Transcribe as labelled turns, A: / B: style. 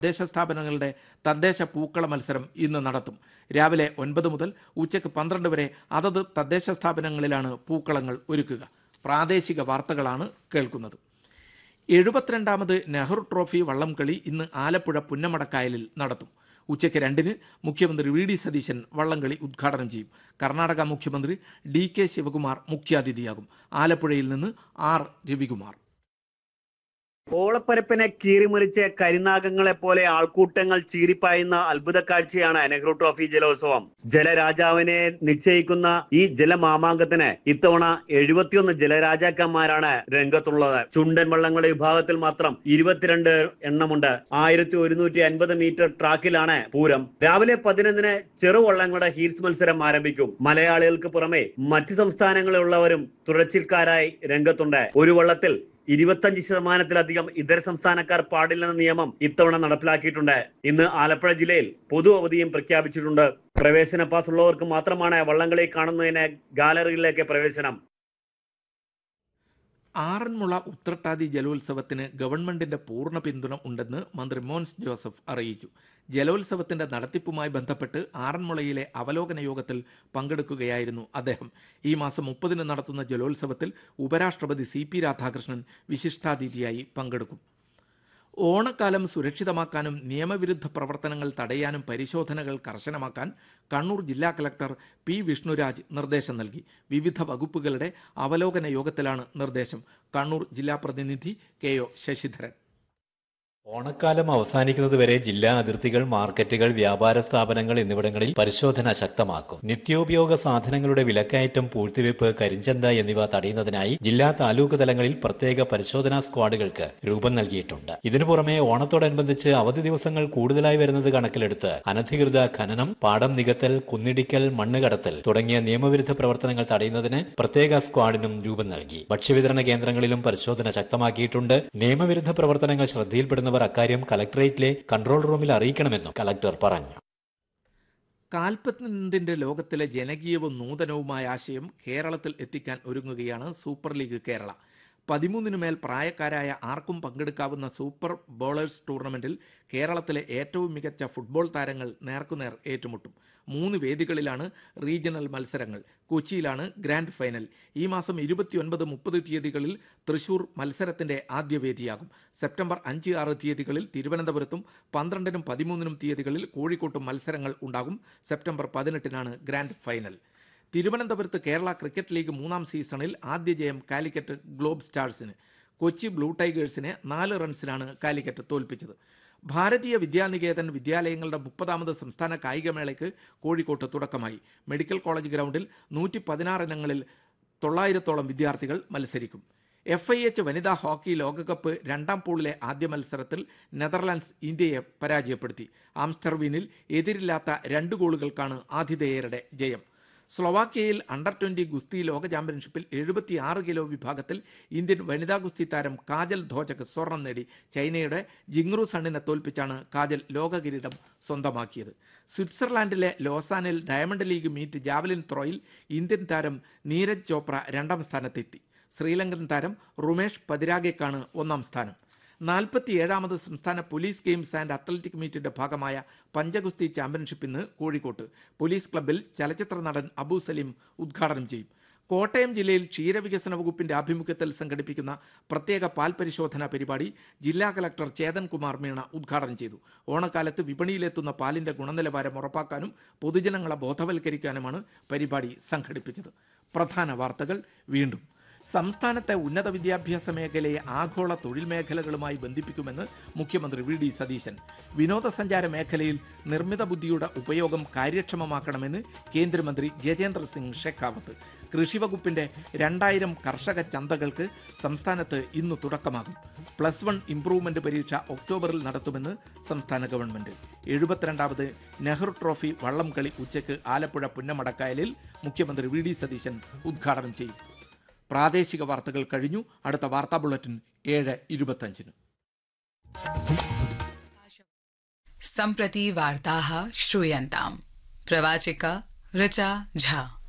A: തദ്ദേശ സ്ഥാപനങ്ങളുടെ തദ്ദേശ പൂക്കള മത്സരം ഇന്ന് നടത്തും രാവിലെ ഒൻപത് മുതൽ ഉച്ചയ്ക്ക് പന്ത്രണ്ട് വരെ അതത് തദ്ദേശ സ്ഥാപനങ്ങളിലാണ് പൂക്കളങ്ങൾ ഒരുക്കുക പ്രാദേശിക വാർത്തകളാണ് കേൾക്കുന്നത് എഴുപത്തിരണ്ടാമത് നെഹ്റു ട്രോഫി വള്ളംകളി ഇന്ന് ആലപ്പുഴ പുന്നമടക്കായലിൽ നടത്തും ഉച്ചയ്ക്ക് രണ്ടിന് മുഖ്യമന്ത്രി വി ഡി സതീശൻ വള്ളംകളി ഉദ്ഘാടനം ചെയ്യും കർണാടക മുഖ്യമന്ത്രി ഡി കെ ശിവകുമാർ മുഖ്യാതിഥിയാകും ആലപ്പുഴയിൽ നിന്ന് ആർ രവികുമാർ
B: ഓളപ്പരപ്പിനെ കീറിമുറിച്ച് കരിനാഗങ്ങളെ പോലെ ആൾക്കൂട്ടങ്ങൾ ചീറിപ്പായുന്ന അത്ഭുത കാഴ്ചയാണ് നെഹ്റു ട്രോഫി ജലോത്സവം ജലരാജാവിനെ നിശ്ചയിക്കുന്ന ഈ ജലമാമാങ്കത്തിന് ഇത്തവണ എഴുപത്തിയൊന്ന് ജലരാജാക്കന്മാരാണ് രംഗത്തുള്ളത് ചുണ്ടൻ വള്ളങ്ങളുടെ വിഭാഗത്തിൽ മാത്രം ഇരുപത്തിരണ്ട് എണ്ണമുണ്ട് ആയിരത്തി ഒരുന്നൂറ്റി അൻപത് മീറ്റർ ട്രാക്കിലാണ് പൂരം രാവിലെ പതിനൊന്നിന് ചെറുവള്ളങ്ങളുടെ ഹീറ്റ്സ് മത്സരം ആരംഭിക്കും മലയാളികൾക്ക് പുറമെ മറ്റ് സംസ്ഥാനങ്ങളിലുള്ളവരും തുടർച്ചക്കാരായി രംഗത്തുണ്ട് ഒരു വള്ളത്തിൽ ഇരുപത്തഞ്ച് ശതമാനത്തിലധികം ഇതര സംസ്ഥാനക്കാർ പാടില്ലെന്ന നിയമം ഇത്തവണ നടപ്പിലാക്കിയിട്ടുണ്ട് ഇന്ന് ആലപ്പുഴ ജില്ലയിൽ പൊതു അവധിയും പ്രഖ്യാപിച്ചിട്ടുണ്ട് പ്രവേശന പാസ് ഉള്ളവർക്ക് മാത്രമാണ് വള്ളംകളി കാണുന്നതിന് ഗാലറികളിലേക്ക് പ്രവേശനം
A: ആറന്മുള ഉത്രട്ടാതി ജലോത്സവത്തിന് ഗവൺമെന്റിന്റെ പൂർണ്ണ പിന്തുണ ഉണ്ടെന്ന് മന്ത്രി മോൻസ് ജോസഫ് അറിയിച്ചു ജലോത്സവത്തിന്റെ നടത്തിപ്പുമായി ബന്ധപ്പെട്ട് ആറന്മുളയിലെ അവലോകന യോഗത്തിൽ പങ്കെടുക്കുകയായിരുന്നു അദ്ദേഹം ഈ മാസം മുപ്പതിന് നടത്തുന്ന ജലോത്സവത്തിൽ ഉപരാഷ്ട്രപതി സി പി രാധാകൃഷ്ണൻ വിശിഷ്ടാതിഥിയായി പങ്കെടുക്കും ഓണക്കാലം സുരക്ഷിതമാക്കാനും നിയമവിരുദ്ധ പ്രവർത്തനങ്ങൾ തടയാനും പരിശോധനകൾ കർശനമാക്കാൻ കണ്ണൂർ ജില്ലാ കളക്ടർ പി വിഷ്ണുരാജ് നിർദ്ദേശം നൽകി വിവിധ വകുപ്പുകളുടെ അവലോകന യോഗത്തിലാണ് നിർദ്ദേശം കണ്ണൂർ ജില്ലാ പ്രതിനിധി കെ ഒ ശശിധരൻ
C: ഓണക്കാലം അവസാനിക്കുന്നതുവരെ ജില്ലാ അതിർത്തികൾ മാർക്കറ്റുകൾ വ്യാപാര സ്ഥാപനങ്ങൾ എന്നിവിടങ്ങളിൽ പരിശോധന ശക്തമാക്കും നിത്യോപയോഗ സാധനങ്ങളുടെ വിലക്കയറ്റം പൂഴ്ത്തിവെപ്പ് കരിഞ്ചന്ത എന്നിവ തടയുന്നതിനായി ജില്ലാ താലൂക്ക് തലങ്ങളിൽ പ്രത്യേക പരിശോധനാ സ്ക്വാഡുകൾക്ക് രൂപം നൽകിയിട്ടുണ്ട് ഇതിനു പുറമെ ഓണത്തോടനുബന്ധിച്ച് അവധി ദിവസങ്ങൾ കൂടുതലായി വരുന്നത് കണക്കിലെടുത്ത് അനധികൃത ഖനനം പാടം നികത്തൽ കുന്നിടിക്കൽ മണ്ണ് കടത്തൽ തുടങ്ങിയ നിയമവിരുദ്ധ പ്രവർത്തനങ്ങൾ തടയുന്നതിന് പ്രത്യേക സ്ക്വാഡിനും രൂപം നൽകി ഭക്ഷ്യവിതരണ കേന്ദ്രങ്ങളിലും പരിശോധന ശക്തമാക്കിയിട്ടുണ്ട് നിയമവിരുദ്ധ പ്രവർത്തനങ്ങൾ ശ്രദ്ധയിൽപ്പെടുന്നവർ അക്കാര്യം കലക്ടറേറ്റിലെ കൺട്രോൾ റൂമിൽ അറിയിക്കണമെന്നും കലക്ടർ പറഞ്ഞു
A: കാൽപന്തിന്റെ ലോകത്തിലെ ജനകീയവും നൂതനവുമായ ആശയം കേരളത്തിൽ എത്തിക്കാൻ ഒരുങ്ങുകയാണ് സൂപ്പർ ലീഗ് കേരള പതിമൂന്നിനു മേൽ പ്രായക്കാരായ ആർക്കും പങ്കെടുക്കാവുന്ന സൂപ്പർ ബോളേഴ്സ് ടൂർണമെന്റിൽ കേരളത്തിലെ ഏറ്റവും മികച്ച ഫുട്ബോൾ താരങ്ങൾ നേർക്കുനേർ ഏറ്റുമുട്ടും മൂന്ന് വേദികളിലാണ് റീജിയണൽ മത്സരങ്ങൾ കൊച്ചിയിലാണ് ഗ്രാൻഡ് ഫൈനൽ ഈ മാസം ഇരുപത്തിയൊൻപത് മുപ്പത് തീയതികളിൽ തൃശൂർ മത്സരത്തിന്റെ ആദ്യ വേദിയാകും സെപ്റ്റംബർ അഞ്ച് ആറ് തീയതികളിൽ തിരുവനന്തപുരത്തും പന്ത്രണ്ടിനും പതിമൂന്നിനും തീയതികളിൽ കോഴിക്കോട്ടും മത്സരങ്ങൾ ഉണ്ടാകും സെപ്റ്റംബർ പതിനെട്ടിനാണ് ഗ്രാൻഡ് ഫൈനൽ തിരുവനന്തപുരത്ത് കേരള ക്രിക്കറ്റ് ലീഗ് മൂന്നാം സീസണിൽ ആദ്യ ജയം കാലിക്കറ്റ് ഗ്ലോബ് സ്റ്റാർസിന് കൊച്ചി ബ്ലൂ ടൈഗേഴ്സിനെ നാല് റൺസിനാണ് കാലിക്കറ്റ് തോൽപ്പിച്ചത് ഭാരതീയ വിദ്യാനികേതൻ വിദ്യാലയങ്ങളുടെ മുപ്പതാമത് സംസ്ഥാന കായികമേളയ്ക്ക് കോഴിക്കോട്ട് തുടക്കമായി മെഡിക്കൽ കോളേജ് ഗ്രൗണ്ടിൽ നൂറ്റി പതിനാറ് ഇനങ്ങളിൽ തൊള്ളായിരത്തോളം വിദ്യാർത്ഥികൾ മത്സരിക്കും എഫ് ഐ എച്ച് വനിതാ ഹോക്കി ലോകകപ്പ് രണ്ടാം പൂളിലെ ആദ്യ മത്സരത്തിൽ നെതർലാൻഡ്സ് ഇന്ത്യയെ പരാജയപ്പെടുത്തി ആംസ്റ്റർവീനിൽ എതിരില്ലാത്ത രണ്ട് ഗോളുകൾക്കാണ് ആതിഥേയരുടെ ജയം സ്ലൊവാക്യയിൽ അണ്ടർ ട്വന്റി ഗുസ്തി ലോക ചാമ്പ്യൻഷിപ്പിൽ എഴുപത്തിയാറ് കിലോ വിഭാഗത്തിൽ ഇന്ത്യൻ വനിതാ ഗുസ്തി താരം കാജൽ ധോജക്ക് സ്വർണം നേടി ചൈനയുടെ ജിങ്റു സണ്ണിനെ തോൽപ്പിച്ചാണ് കാജൽ ലോക കിരീടം സ്വന്തമാക്കിയത് സ്വിറ്റ്സർലാൻഡിലെ ലോസാനിൽ ഡയമണ്ട് ലീഗ് മീറ്റ് ജാവലിൻ ത്രോയിൽ ഇന്ത്യൻ താരം നീരജ് ചോപ്ര രണ്ടാം സ്ഥാനത്തെത്തി ശ്രീലങ്കൻ താരം റുമേഷ് പതിരാഗയ്ക്കാണ് ഒന്നാം സ്ഥാനം നാൽപ്പത്തിയേഴാമത് സംസ്ഥാന പോലീസ് ഗെയിംസ് ആൻഡ് അത്ലറ്റിക് മീറ്റിന്റെ ഭാഗമായ പഞ്ചഗുസ്തി ചാമ്പ്യൻഷിപ്പ് ഇന്ന് കോഴിക്കോട്ട് പോലീസ് ക്ലബ്ബിൽ ചലച്ചിത്ര നടൻ അബു സലീം ഉദ്ഘാടനം ചെയ്യും കോട്ടയം ജില്ലയിൽ ക്ഷീരവികസന വകുപ്പിന്റെ ആഭിമുഖ്യത്തിൽ സംഘടിപ്പിക്കുന്ന പ്രത്യേക പാൽ പരിശോധന പരിപാടി ജില്ലാ കലക്ടർ ചേതൻ കുമാർ മീണ ഉദ്ഘാടനം ചെയ്തു ഓണക്കാലത്ത് വിപണിയിലെത്തുന്ന പാലിന്റെ ഗുണനിലവാരം ഉറപ്പാക്കാനും പൊതുജനങ്ങളെ ബോധവൽക്കരിക്കാനുമാണ് പരിപാടി സംഘടിപ്പിച്ചത് പ്രധാന വാർത്തകൾ വീണ്ടും സംസ്ഥാനത്തെ ഉന്നത വിദ്യാഭ്യാസ മേഖലയെ ആഗോള തൊഴിൽ മേഖലകളുമായി ബന്ധിപ്പിക്കുമെന്ന് മുഖ്യമന്ത്രി വി ഡി സതീശൻ വിനോദസഞ്ചാര മേഖലയിൽ നിർമ്മിത ബുദ്ധിയുടെ ഉപയോഗം കാര്യക്ഷമമാക്കണമെന്ന് കേന്ദ്രമന്ത്രി ഗജേന്ദ്ര സിംഗ് ഷെഖാവത്ത് കൃഷിവകുപ്പിന്റെ രണ്ടായിരം കർഷക ചന്തകൾക്ക് സംസ്ഥാനത്ത് ഇന്ന് തുടക്കമാകും പ്ലസ് വൺ ഇംപ്രൂവ്മെന്റ് പരീക്ഷ ഒക്ടോബറിൽ നടത്തുമെന്ന് സംസ്ഥാന ഗവൺമെന്റ് എഴുപത്തിരണ്ടാമത് നെഹ്റു ട്രോഫി വള്ളംകളി ഉച്ചയ്ക്ക് ആലപ്പുഴ പുന്നമടക്കായലിൽ മുഖ്യമന്ത്രി വി ഡി സതീശൻ ഉദ്ഘാടനം ചെയ്യും പ്രാദേശിക വാർത്തകൾ കഴിഞ്ഞു അടുത്ത വാർത്താ ബുള്ളറ്റിൻ ഏഴ് ഇരുപത്തഞ്ചിന്
D: सम्प्रति वार्ताः श्रूयन्ताम् प्रवाचिका ऋचा झा